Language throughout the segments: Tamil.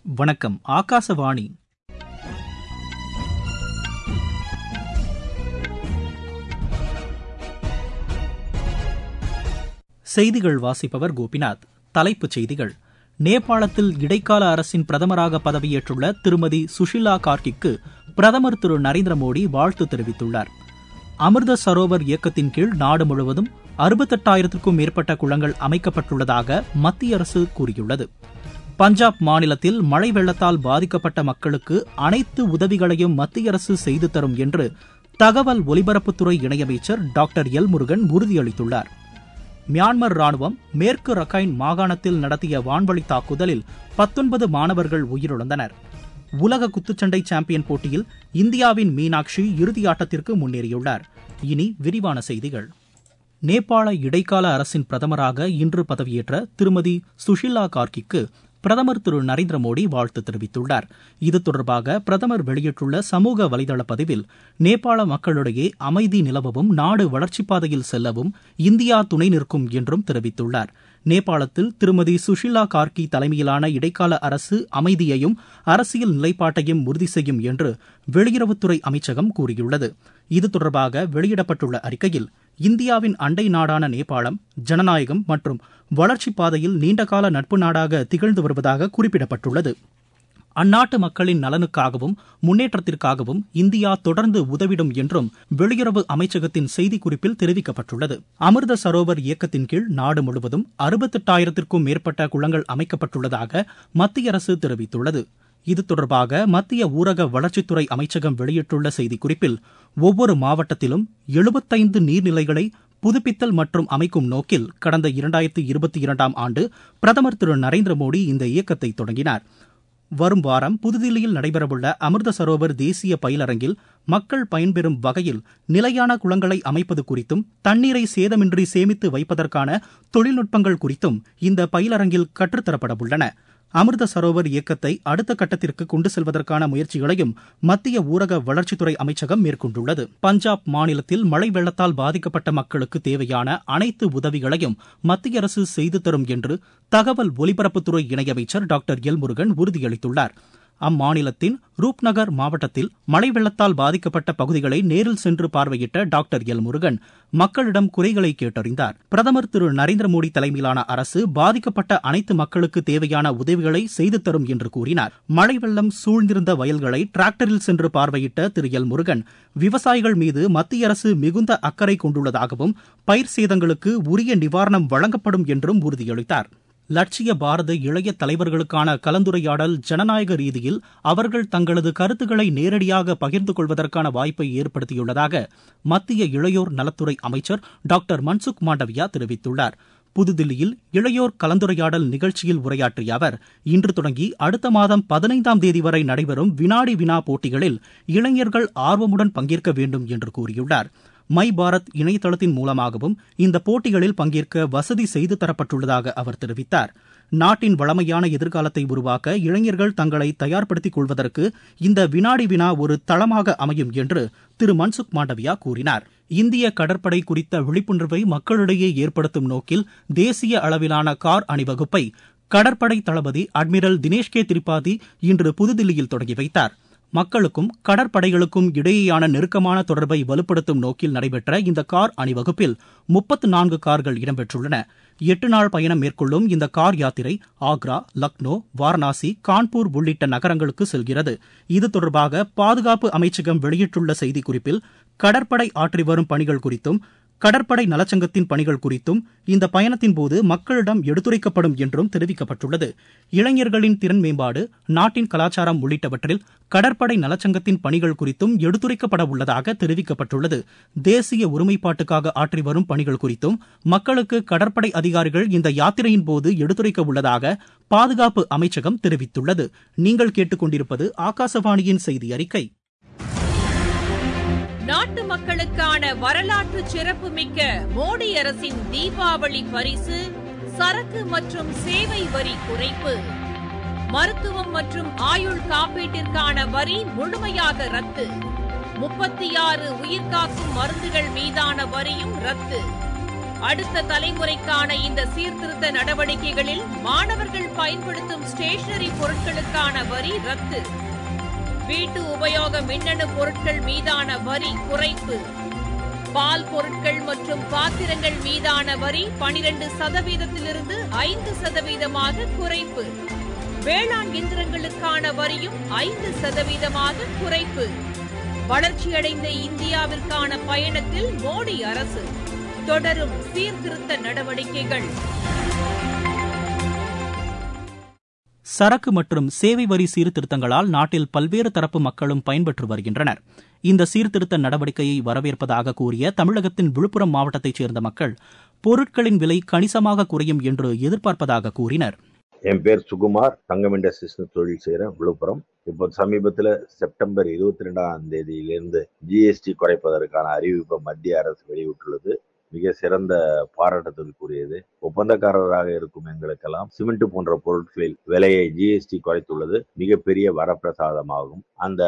வணக்கம் ஆகாசவாணி செய்திகள் வாசிப்பவர் கோபிநாத் தலைப்புச் செய்திகள் நேபாளத்தில் இடைக்கால அரசின் பிரதமராக பதவியேற்றுள்ள திருமதி சுஷிலா கார்கிக்கு பிரதமர் திரு நரேந்திர மோடி வாழ்த்து தெரிவித்துள்ளார் அமிர்த சரோவர் இயக்கத்தின் கீழ் நாடு முழுவதும் அறுபத்தெட்டாயிரத்திற்கும் மேற்பட்ட குளங்கள் அமைக்கப்பட்டுள்ளதாக மத்திய அரசு கூறியுள்ளது பஞ்சாப் மாநிலத்தில் மழை வெள்ளத்தால் பாதிக்கப்பட்ட மக்களுக்கு அனைத்து உதவிகளையும் மத்திய அரசு செய்து தரும் என்று தகவல் ஒலிபரப்புத்துறை இணையமைச்சர் டாக்டர் எல் முருகன் உறுதியளித்துள்ளார் மியான்மர் ராணுவம் மேற்கு ரக்கைன் மாகாணத்தில் நடத்திய வான்வழி தாக்குதலில் பத்தொன்பது மாணவர்கள் உயிரிழந்தனர் உலக குத்துச்சண்டை சாம்பியன் போட்டியில் இந்தியாவின் மீனாட்சி இறுதியாட்டத்திற்கு முன்னேறியுள்ளார் இனி விரிவான செய்திகள் நேபாள இடைக்கால அரசின் பிரதமராக இன்று பதவியேற்ற திருமதி சுஷிலா கார்கிக்கு பிரதமர் திரு நரேந்திர மோடி வாழ்த்து தெரிவித்துள்ளார் இது தொடர்பாக பிரதமர் வெளியிட்டுள்ள சமூக வலைதள பதிவில் நேபாள மக்களிடையே அமைதி நிலவவும் நாடு வளர்ச்சிப் பாதையில் செல்லவும் இந்தியா துணை நிற்கும் என்றும் தெரிவித்துள்ளார் நேபாளத்தில் திருமதி சுஷிலா கார்கி தலைமையிலான இடைக்கால அரசு அமைதியையும் அரசியல் நிலைப்பாட்டையும் உறுதி செய்யும் என்று வெளியுறவுத்துறை அமைச்சகம் கூறியுள்ளது இது தொடர்பாக வெளியிடப்பட்டுள்ள அறிக்கையில் இந்தியாவின் அண்டை நாடான நேபாளம் ஜனநாயகம் மற்றும் வளர்ச்சிப் பாதையில் நீண்டகால நட்பு நாடாக திகழ்ந்து வருவதாக குறிப்பிடப்பட்டுள்ளது அந்நாட்டு மக்களின் நலனுக்காகவும் முன்னேற்றத்திற்காகவும் இந்தியா தொடர்ந்து உதவிடும் என்றும் வெளியுறவு அமைச்சகத்தின் செய்திக்குறிப்பில் தெரிவிக்கப்பட்டுள்ளது அமிர்த சரோவர் இயக்கத்தின் கீழ் நாடு முழுவதும் அறுபத்தெட்டாயிரத்திற்கும் மேற்பட்ட குளங்கள் அமைக்கப்பட்டுள்ளதாக மத்திய அரசு தெரிவித்துள்ளது இது தொடர்பாக மத்திய ஊரக வளர்ச்சித்துறை அமைச்சகம் வெளியிட்டுள்ள செய்திக்குறிப்பில் ஒவ்வொரு மாவட்டத்திலும் எழுபத்தைந்து நீர்நிலைகளை புதுப்பித்தல் மற்றும் அமைக்கும் நோக்கில் கடந்த இரண்டாயிரத்தி இருபத்தி இரண்டாம் ஆண்டு பிரதமர் திரு நரேந்திர மோடி இந்த இயக்கத்தை தொடங்கினார் வரும் வாரம் புதுதில்லியில் நடைபெறவுள்ள அமிர்த சரோவர் தேசிய பயிலரங்கில் மக்கள் பயன்பெறும் வகையில் நிலையான குளங்களை அமைப்பது குறித்தும் தண்ணீரை சேதமின்றி சேமித்து வைப்பதற்கான தொழில்நுட்பங்கள் குறித்தும் இந்த பயிலரங்கில் கற்றுத்தரப்பட உள்ளன அமிர்த சரோவர் இயக்கத்தை அடுத்த கட்டத்திற்கு கொண்டு செல்வதற்கான முயற்சிகளையும் மத்திய ஊரக வளர்ச்சித்துறை அமைச்சகம் மேற்கொண்டுள்ளது பஞ்சாப் மாநிலத்தில் மழை வெள்ளத்தால் பாதிக்கப்பட்ட மக்களுக்கு தேவையான அனைத்து உதவிகளையும் மத்திய அரசு செய்து தரும் என்று தகவல் ஒலிபரப்புத்துறை இணையமைச்சர் டாக்டர் எல் முருகன் உறுதியளித்துள்ளார் அம்மாநிலத்தின் ரூப்நகர் மாவட்டத்தில் மழை வெள்ளத்தால் பாதிக்கப்பட்ட பகுதிகளை நேரில் சென்று பார்வையிட்ட டாக்டர் எல் முருகன் மக்களிடம் குறைகளை கேட்டறிந்தார் பிரதமர் திரு நரேந்திர மோடி தலைமையிலான அரசு பாதிக்கப்பட்ட அனைத்து மக்களுக்கு தேவையான உதவிகளை செய்து தரும் என்று கூறினார் மழை வெள்ளம் சூழ்ந்திருந்த வயல்களை டிராக்டரில் சென்று பார்வையிட்ட திரு எல் முருகன் விவசாயிகள் மீது மத்திய அரசு மிகுந்த அக்கறை கொண்டுள்ளதாகவும் பயிர் சேதங்களுக்கு உரிய நிவாரணம் வழங்கப்படும் என்றும் உறுதியளித்தார் லட்சிய பாரத இளைய தலைவர்களுக்கான கலந்துரையாடல் ஜனநாயக ரீதியில் அவர்கள் தங்களது கருத்துக்களை நேரடியாக பகிர்ந்து கொள்வதற்கான வாய்ப்பை ஏற்படுத்தியுள்ளதாக மத்திய இளையோர் நலத்துறை அமைச்சர் டாக்டர் மன்சுக் மாண்டவியா தெரிவித்துள்ளார் புதுதில்லியில் இளையோர் கலந்துரையாடல் நிகழ்ச்சியில் உரையாற்றிய அவர் இன்று தொடங்கி அடுத்த மாதம் பதினைந்தாம் தேதி வரை நடைபெறும் வினாடி வினா போட்டிகளில் இளைஞர்கள் ஆர்வமுடன் பங்கேற்க வேண்டும் என்று கூறியுள்ளார் மை பாரத் இணையதளத்தின் மூலமாகவும் இந்த போட்டிகளில் பங்கேற்க வசதி செய்து தரப்பட்டுள்ளதாக அவர் தெரிவித்தார் நாட்டின் வளமையான எதிர்காலத்தை உருவாக்க இளைஞர்கள் தங்களை தயார்படுத்திக் கொள்வதற்கு இந்த வினாடி வினா ஒரு தளமாக அமையும் என்று திரு மன்சுக் மாண்டவியா கூறினார் இந்திய கடற்படை குறித்த விழிப்புணர்வை மக்களிடையே ஏற்படுத்தும் நோக்கில் தேசிய அளவிலான கார் அணிவகுப்பை கடற்படை தளபதி அட்மிரல் தினேஷ் கே திரிபாதி இன்று புதுதில்லியில் தொடங்கி வைத்தார் மக்களுக்கும் கடற்படைகளுக்கும் இடையேயான நெருக்கமான தொடர்பை வலுப்படுத்தும் நோக்கில் நடைபெற்ற இந்த கார் அணிவகுப்பில் முப்பத்து நான்கு கார்கள் இடம்பெற்றுள்ளன எட்டு நாள் பயணம் மேற்கொள்ளும் இந்த கார் யாத்திரை ஆக்ரா லக்னோ வாரணாசி கான்பூர் உள்ளிட்ட நகரங்களுக்கு செல்கிறது இது தொடர்பாக பாதுகாப்பு அமைச்சகம் வெளியிட்டுள்ள செய்திக்குறிப்பில் கடற்படை ஆற்றி வரும் பணிகள் குறித்தும் கடற்படை நலச்சங்கத்தின் பணிகள் குறித்தும் இந்த பயணத்தின் போது மக்களிடம் எடுத்துரைக்கப்படும் என்றும் தெரிவிக்கப்பட்டுள்ளது இளைஞர்களின் திறன் மேம்பாடு நாட்டின் கலாச்சாரம் உள்ளிட்டவற்றில் கடற்படை நலச்சங்கத்தின் பணிகள் குறித்தும் எடுத்துரைக்கப்பட உள்ளதாக தெரிவிக்கப்பட்டுள்ளது தேசிய ஒருமைப்பாட்டுக்காக ஆற்றி வரும் பணிகள் குறித்தும் மக்களுக்கு கடற்படை அதிகாரிகள் இந்த யாத்திரையின் போது எடுத்துரைக்க உள்ளதாக பாதுகாப்பு அமைச்சகம் தெரிவித்துள்ளது நீங்கள் கேட்டுக்கொண்டிருப்பது ஆகாசவாணியின் செய்தி அறிக்கை நாட்டு மக்களுக்கான வரலாற்று சிறப்புமிக்க மோடி அரசின் தீபாவளி பரிசு சரக்கு மற்றும் சேவை வரி குறைப்பு மருத்துவம் மற்றும் ஆயுள் காப்பீட்டிற்கான வரி முழுமையாக ரத்து முப்பத்தி ஆறு உயிர்காக்கும் மருந்துகள் மீதான வரியும் ரத்து அடுத்த தலைமுறைக்கான இந்த சீர்திருத்த நடவடிக்கைகளில் மாணவர்கள் பயன்படுத்தும் ஸ்டேஷனரி பொருட்களுக்கான வரி ரத்து வீட்டு உபயோக மின்னணு பொருட்கள் மீதான வரி குறைப்பு பால் பொருட்கள் மற்றும் பாத்திரங்கள் மீதான வரி பனிரெண்டு சதவீதத்திலிருந்து ஐந்து சதவீதமாக குறைப்பு வேளாண் இயந்திரங்களுக்கான வரியும் ஐந்து சதவீதமாக குறைப்பு வளர்ச்சியடைந்த இந்தியாவிற்கான பயணத்தில் மோடி அரசு தொடரும் சீர்திருத்த நடவடிக்கைகள் சரக்கு மற்றும் சேவை வரி சீர்திருத்தங்களால் நாட்டில் பல்வேறு தரப்பு மக்களும் பயன்பெற்று வருகின்றனர் இந்த சீர்திருத்த நடவடிக்கையை வரவேற்பதாக கூறிய தமிழகத்தின் விழுப்புரம் மாவட்டத்தைச் சேர்ந்த மக்கள் பொருட்களின் விலை கணிசமாக குறையும் என்று எதிர்பார்ப்பதாக கூறினர் என் பேர் சுகுமார் தங்கம் இண்டஸ்ட்ரீஸ் தொழில் செய்கிறேன் விழுப்புரம் இப்போ சமீபத்தில் செப்டம்பர் இருபத்தி ரெண்டாம் தேதியிலிருந்து ஜிஎஸ்டி குறைப்பதற்கான அறிவிப்பை மத்திய அரசு வெளியிட்டுள்ளது மிக சிறந்த பாராட்டத்திற்குரியது ஒப்பந்தக்காரராக இருக்கும் எங்களுக்கெல்லாம் சிமெண்ட் போன்ற பொருட்களில் விலையை ஜிஎஸ்டி குறைத்துள்ளது மிகப்பெரிய வரப்பிரசாதமாகும் அந்த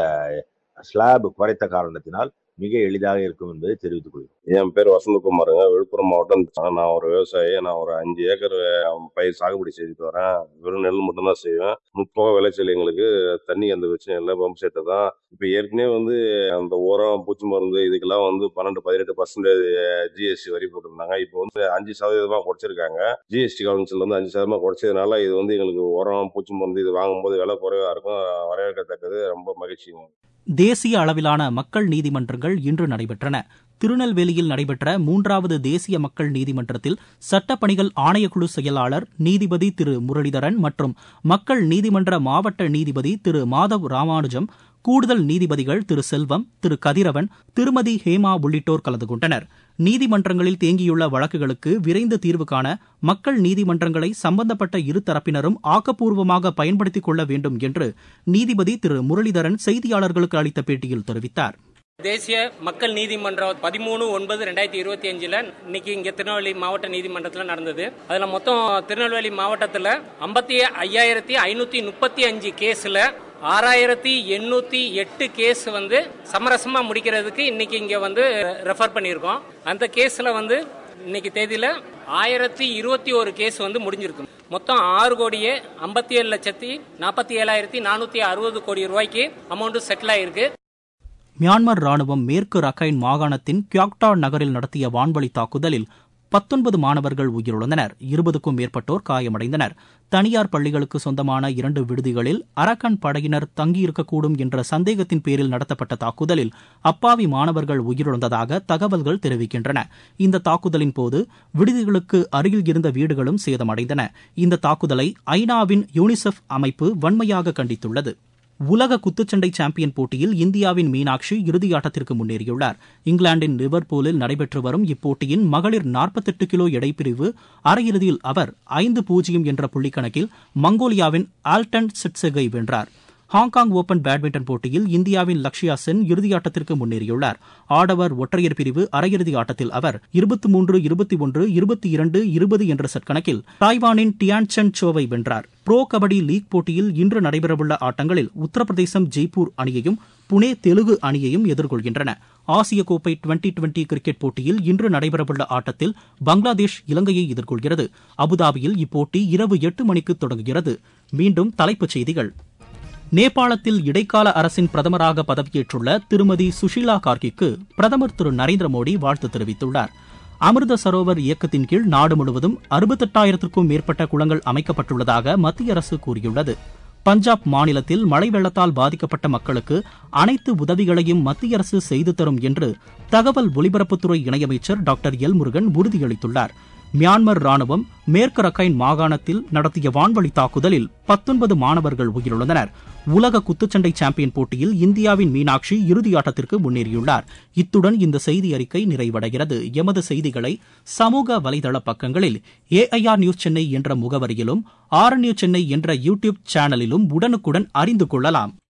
ஸ்லாப் குறைத்த காரணத்தினால் மிக எளிதாக இருக்கும் என்பதை தெரிவித்துக் கொள்கிறேன் என் பேர் வசந்தகுமாருங்க விழுப்புரம் மாவட்டம் நான் ஒரு விவசாயி நான் ஒரு அஞ்சு ஏக்கர் பயிர் சாகுபடி செய்துட்டு வரேன் வெறும் நெல் மட்டும்தான் செய்வேன் முற்போக விளைச்சல் எங்களுக்கு தண்ணி அந்த பிரச்சனை இல்லை பம்ப் செட்டு தான் இப்போ ஏற்கனவே வந்து அந்த உரம் பூச்சி மருந்து இதுக்கெல்லாம் வந்து பன்னெண்டு பதினெட்டு பர்சன்டேஜ் ஜிஎஸ்டி வரி போட்டிருந்தாங்க இப்போ வந்து அஞ்சு சதவீதமாக குறைச்சிருக்காங்க ஜிஎஸ்டி கவுன்சில் வந்து அஞ்சு சதவீதமாக குறைச்சதுனால இது வந்து எங்களுக்கு உரம் பூச்சி மருந்து இது வாங்கும்போது விலை குறைவாக இருக்கும் வரவேற்கத்தக்கது ரொம்ப மகிழ்ச்சிங்க தேசிய அளவிலான மக்கள் நீதிமன்றங்கள் இன்று நடைபெற்றன திருநெல்வேலியில் நடைபெற்ற மூன்றாவது தேசிய மக்கள் நீதிமன்றத்தில் சட்டப்பணிகள் ஆணையக்குழு செயலாளர் நீதிபதி திரு முரளிதரன் மற்றும் மக்கள் நீதிமன்ற மாவட்ட நீதிபதி திரு மாதவ் ராமானுஜம் கூடுதல் நீதிபதிகள் திரு செல்வம் திரு கதிரவன் திருமதி ஹேமா உள்ளிட்டோர் கலந்து கொண்டனர் நீதிமன்றங்களில் தேங்கியுள்ள வழக்குகளுக்கு விரைந்து தீர்வு காண மக்கள் நீதிமன்றங்களை சம்பந்தப்பட்ட இரு தரப்பினரும் ஆக்கப்பூர்வமாக பயன்படுத்திக் கொள்ள வேண்டும் என்று நீதிபதி திரு முரளிதரன் செய்தியாளர்களுக்கு அளித்த பேட்டியில் தெரிவித்தார் தேசிய மக்கள் நீதிமன்றம் பதிமூணு ஒன்பது ரெண்டாயிரத்தி இருபத்தி அஞ்சுல இன்னைக்கு இங்க திருநெல்வேலி மாவட்ட நீதிமன்றத்தில் நடந்தது அதுல மொத்தம் திருநெல்வேலி மாவட்டத்தில் ஐம்பத்தி ஐயாயிரத்தி ஐநூத்தி முப்பத்தி அஞ்சு கேஸ்ல ஆறாயிரத்தி எண்ணூத்தி எட்டு கேஸ் வந்து சமரசமா முடிக்கிறதுக்கு இன்னைக்கு இங்க வந்து ரெஃபர் பண்ணியிருக்கோம் அந்த கேஸ்ல வந்து இன்னைக்கு தேதியில ஆயிரத்தி இருபத்தி ஒரு கேஸ் வந்து முடிஞ்சிருக்கு மொத்தம் ஆறு கோடியே ஐம்பத்தி ஏழு லட்சத்தி நாற்பத்தி ஏழாயிரத்தி நானூத்தி அறுபது கோடி ரூபாய்க்கு அமௌண்ட் செட்டில் ஆயிருக்கு மியான்மர் ராணுவம் மேற்கு ரக்கைன் மாகாணத்தின் கியாக்டா நகரில் நடத்திய வான்வழி தாக்குதலில் பத்தொன்பது மாணவர்கள் உயிரிழந்தனர் இருபதுக்கும் மேற்பட்டோர் காயமடைந்தனர் தனியார் பள்ளிகளுக்கு சொந்தமான இரண்டு விடுதிகளில் அரக்கன் படையினர் தங்கியிருக்கக்கூடும் என்ற சந்தேகத்தின் பேரில் நடத்தப்பட்ட தாக்குதலில் அப்பாவி மாணவர்கள் உயிரிழந்ததாக தகவல்கள் தெரிவிக்கின்றன இந்த தாக்குதலின் போது விடுதிகளுக்கு அருகில் இருந்த வீடுகளும் சேதமடைந்தன இந்த தாக்குதலை ஐநாவின் யூனிசெஃப் அமைப்பு வன்மையாக கண்டித்துள்ளது உலக குத்துச்சண்டை சாம்பியன் போட்டியில் இந்தியாவின் மீனாட்சி இறுதியாட்டத்திற்கு முன்னேறியுள்ளார் இங்கிலாந்தின் லிவர்பூலில் நடைபெற்று வரும் இப்போட்டியின் மகளிர் நாற்பத்தெட்டு கிலோ எடைப்பிரிவு அரையிறுதியில் அவர் ஐந்து பூஜ்ஜியம் என்ற புள்ளிக்கணக்கில் மங்கோலியாவின் ஆல்டன் சிட்செகை வென்றார் ஹாங்காங் ஓபன் பேட்மிண்டன் போட்டியில் இந்தியாவின் லக்ஷயா சென் இறுதியாட்டத்திற்கு முன்னேறியுள்ளார் ஆடவர் ஒற்றையர் பிரிவு அரையிறுதி ஆட்டத்தில் அவர் இருபத்தி மூன்று இருபத்தி ஒன்று இருபத்தி இரண்டு இருபது என்ற செட் கணக்கில் தாய்வானின் டியான் சென் சோவை வென்றார் புரோ கபடி லீக் போட்டியில் இன்று நடைபெறவுள்ள ஆட்டங்களில் உத்தரப்பிரதேசம் ஜெய்ப்பூர் அணியையும் புனே தெலுங்கு அணியையும் எதிர்கொள்கின்றன ஆசிய கோப்பை டுவெண்டி டுவெண்டி கிரிக்கெட் போட்டியில் இன்று நடைபெறவுள்ள ஆட்டத்தில் பங்களாதேஷ் இலங்கையை எதிர்கொள்கிறது அபுதாபியில் இப்போட்டி இரவு எட்டு மணிக்கு தொடங்குகிறது மீண்டும் தலைப்புச் செய்திகள் நேபாளத்தில் இடைக்கால அரசின் பிரதமராக பதவியேற்றுள்ள திருமதி சுஷீலா கார்கிக்கு பிரதமர் திரு நரேந்திர மோடி வாழ்த்து தெரிவித்துள்ளார் அமிர்த சரோவர் இயக்கத்தின் கீழ் நாடு முழுவதும் அறுபத்தெட்டாயிரத்திற்கும் மேற்பட்ட குளங்கள் அமைக்கப்பட்டுள்ளதாக மத்திய அரசு கூறியுள்ளது பஞ்சாப் மாநிலத்தில் மழை வெள்ளத்தால் பாதிக்கப்பட்ட மக்களுக்கு அனைத்து உதவிகளையும் மத்திய அரசு செய்து தரும் என்று தகவல் ஒலிபரப்புத்துறை இணையமைச்சர் டாக்டர் எல் முருகன் உறுதியளித்துள்ளார் மியான்மர் ராணுவம் மேற்கு ரக்கைன் மாகாணத்தில் நடத்திய வான்வழி தாக்குதலில் பத்தொன்பது மாணவர்கள் உயிரிழந்தனர் உலக குத்துச்சண்டை சாம்பியன் போட்டியில் இந்தியாவின் மீனாட்சி இறுதியாட்டத்திற்கு முன்னேறியுள்ளார் இத்துடன் இந்த செய்தி அறிக்கை நிறைவடைகிறது எமது செய்திகளை சமூக வலைதள பக்கங்களில் ஏஐஆர் நியூஸ் சென்னை என்ற முகவரியிலும் ஆர் நியூஸ் சென்னை என்ற யூடியூப் சேனலிலும் உடனுக்குடன் அறிந்து கொள்ளலாம்